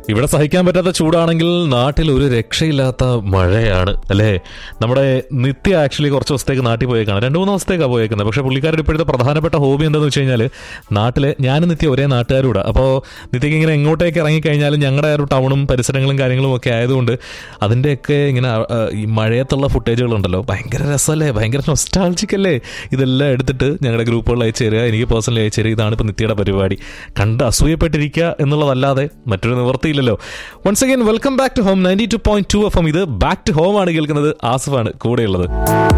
ഇവിടെ സഹിക്കാൻ പറ്റാത്ത ചൂടാണെങ്കിൽ നാട്ടിൽ ഒരു രക്ഷയില്ലാത്ത മഴയാണ് അല്ലേ നമ്മുടെ നിത്യ ആക്ച്വലി കുറച്ച് ദിവസത്തേക്ക് നാട്ടിൽ പോയേക്കാണ് രണ്ട് മൂന്ന് ദിവസത്തേക്കാണ് പോയേക്കുന്നത് പക്ഷേ പുള്ളിക്കാരുടെ ഇപ്പോഴത്തെ പ്രധാനപ്പെട്ട ഹോബി എന്താണെന്ന് വെച്ച് കഴിഞ്ഞാൽ നാട്ടിൽ ഞാനും നിത്യ ഒരേ നാട്ടുകാരൂടെ അപ്പോൾ നിത്യക്ക് ഇങ്ങനെ എങ്ങോട്ടേക്ക് ഇറങ്ങിക്കഴിഞ്ഞാലും ഞങ്ങളുടെ ആ ഒരു ടൗണും പരിസരങ്ങളും കാര്യങ്ങളും ഒക്കെ ആയതുകൊണ്ട് അതിൻ്റെയൊക്കെ ഇങ്ങനെ ആ, ആ, ഈ മഴയത്തുള്ള ഫുട്ടേജുകളുണ്ടല്ലോ ഭയങ്കര രസമല്ലേ ഭയങ്കര നൊസ്റ്റാൾജിക് അല്ലേ ഇതെല്ലാം എടുത്തിട്ട് ഞങ്ങളുടെ ഗ്രൂപ്പുകളിൽ അയച്ചു തരിക എനിക്ക് പേഴ്സണലി അയച്ചു തരിക ഇതാണ് ഇപ്പോൾ നിത്യയുടെ പരിപാടി കണ്ട് അസൂയപ്പെട്ടിരിക്കുക എന്നുള്ളതല്ലാതെ മറ്റൊരു നിവൃത്തിയില്ലല്ലോ once again welcome back to home ninety two point two F M ഇത് ബാക്ക് ടു ഹോം ആണ് കേൾക്കുന്നത് ആസിഫാണ് കൂടെയുള്ളത്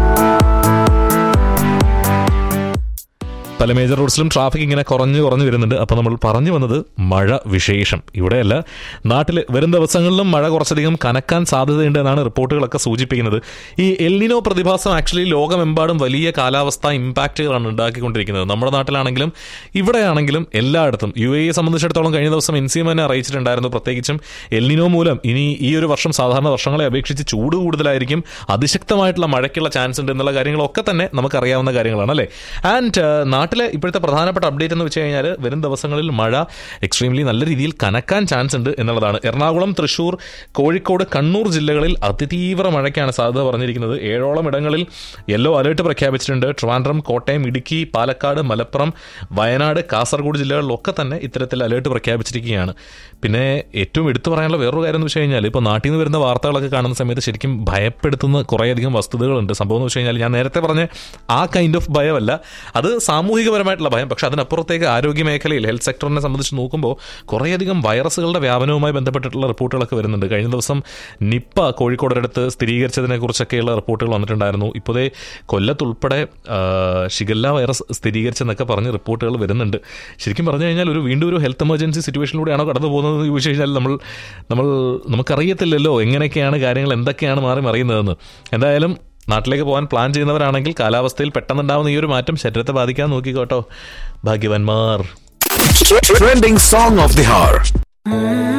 പല മേജർ റോഡ്സിലും ട്രാഫിക് ഇങ്ങനെ കുറഞ്ഞു കുറഞ്ഞു വരുന്നുണ്ട് അപ്പോൾ നമ്മൾ പറഞ്ഞു വന്നത് മഴ വിശേഷം ഇവിടെയല്ല നാട്ടിൽ വരും ദിവസങ്ങളിലും മഴ കുറച്ചധികം കനക്കാൻ സാധ്യതയുണ്ട് എന്നാണ് റിപ്പോർട്ടുകളൊക്കെ സൂചിപ്പിക്കുന്നത് ഈ എൽനിനോ പ്രതിഭാസം ആക്ച്വലി ലോകമെമ്പാടും വലിയ കാലാവസ്ഥ ഇമ്പാക്റ്റുകളാണ് ഉണ്ടാക്കിക്കൊണ്ടിരിക്കുന്നത് നമ്മുടെ നാട്ടിലാണെങ്കിലും ഇവിടെയാണെങ്കിലും എല്ലായിടത്തും യു എയെ സംബന്ധിച്ചിടത്തോളം കഴിഞ്ഞ ദിവസം എൻ സി എം തന്നെ അറിയിച്ചിട്ടുണ്ടായിരുന്നു പ്രത്യേകിച്ചും എൽനിനോ മൂലം ഇനി ഈ ഒരു വർഷം സാധാരണ വർഷങ്ങളെ അപേക്ഷിച്ച് ചൂട് കൂടുതലായിരിക്കും അതിശക്തമായിട്ടുള്ള മഴയ്ക്കുള്ള ചാൻസ് ഉണ്ട് എന്നുള്ള കാര്യങ്ങളൊക്കെ തന്നെ നമുക്കറിയാവുന്ന കാര്യങ്ങളാണ് അല്ലേ ആൻഡ് നാട്ടിലെ ഇപ്പോഴത്തെ പ്രധാനപ്പെട്ട അപ്ഡേറ്റ് എന്ന് വെച്ച് കഴിഞ്ഞാൽ വരും ദിവസങ്ങളിൽ മഴ എക്സ്ട്രീംലി നല്ല രീതിയിൽ കനക്കാൻ ചാൻസ് ഉണ്ട് എന്നുള്ളതാണ് എറണാകുളം തൃശൂർ കോഴിക്കോട് കണ്ണൂർ ജില്ലകളിൽ അതിതീവ്ര മഴയ്ക്കാണ് സാധ്യത പറഞ്ഞിരിക്കുന്നത് ഏഴോളം ഇടങ്ങളിൽ യെല്ലോ അലേർട്ട് പ്രഖ്യാപിച്ചിട്ടുണ്ട് ട്രിവാൻഡ്രം കോട്ടയം ഇടുക്കി പാലക്കാട് മലപ്പുറം വയനാട് കാസർഗോഡ് ജില്ലകളിലൊക്കെ തന്നെ ഇത്തരത്തിൽ അലേർട്ട് പ്രഖ്യാപിച്ചിരിക്കുകയാണ് പിന്നെ ഏറ്റവും എടുത്തു പറയാനുള്ള വേറൊരു കാര്യം എന്ന് വെച്ച് കഴിഞ്ഞാൽ ഇപ്പോൾ നാട്ടിൽ നിന്ന് വരുന്ന വാർത്തകളൊക്കെ കാണുന്ന സമയത്ത് ശരിക്കും ഭയപ്പെടുത്തുന്ന കുറേയധികം വസ്തുതകളുണ്ട് സംഭവം എന്ന് വെച്ച് കഴിഞ്ഞാൽ ഞാൻ നേരത്തെ പറഞ്ഞ ആ കൈൻഡ് ഓഫ് ഭയമല്ല അത് സാമൂഹികപരമായിട്ടുള്ള ഭയം പക്ഷെ അതിനപ്പുറത്തേക്ക് ആരോഗ്യ മേഖലയിൽ ഹെൽത്ത് സെക്ടറിനെ സംബന്ധിച്ച് നോക്കുമ്പോൾ കുറേയധികം വൈറസുകളുടെ വ്യാപനവുമായി ബന്ധപ്പെട്ടിട്ടുള്ള റിപ്പോർട്ടുകളൊക്കെ വരുന്നുണ്ട് കഴിഞ്ഞ ദിവസം നിപ്പ കോഴിക്കോടടുത്ത് സ്ഥിരീകരിച്ചതിനെ കുറിച്ചൊക്കെയുള്ള റിപ്പോർട്ടുകൾ വന്നിട്ടുണ്ടായിരുന്നു ഇപ്പോഴേ കൊല്ലത്തുൾപ്പെടെ ആ, ഷിഗല്ല വൈറസ് സ്ഥിരീകരിച്ചെന്നൊക്കെ പറഞ്ഞ് റിപ്പോർട്ടുകൾ വരുന്നുണ്ട് ശരിക്കും പറഞ്ഞു കഴിഞ്ഞാൽ ഒരു വീണ്ടും ഒരു ഹെൽത്ത് എമർജൻസി സിറ്റുവേഷനിലൂടെയാണോ കടന്നു പോകുന്നത് എന്ന് ചോദിച്ചു കഴിഞ്ഞാൽ നമ്മൾ നമ്മൾ നമുക്കറിയത്തില്ലല്ലോ എങ്ങനെയൊക്കെയാണ് കാര്യങ്ങൾ എന്തൊക്കെയാണ് മാറി മറിയുന്നതെന്ന് എന്തായാലും നാട്ടിലേക്ക് പോകാൻ പ്ലാൻ ചെയ്യുന്നവരാണെങ്കിൽ കാലാവസ്ഥയിൽ പെട്ടെന്നുണ്ടാവുന്ന ഈ ഒരു മാറ്റം ശരീരത്തെ ബാധിക്കാൻ നോക്കിക്കോട്ടോ ഭാഗ്യവാന്മാർ Trending song of the hour.